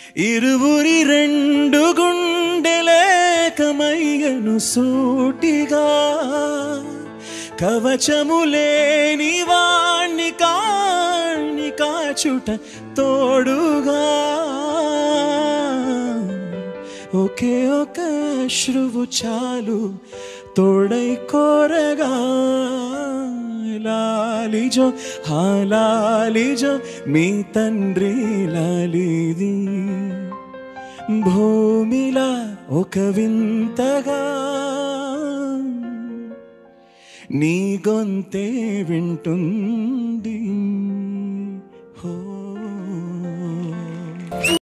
ఇరువురి రెండు గుండెలేకమయ్యను సూటిగా కవచము లేని వాణ్ణి కాణ్ణి కాచుట తోడుగా ఒకే ఒక అశ్రువు చాలు తోడై కోరగా లాలిజో హా లాలిజో మీ తండ్రి లాలిది భూమిలా ఒక వింతగా నీ గొంతే వింటుంది హో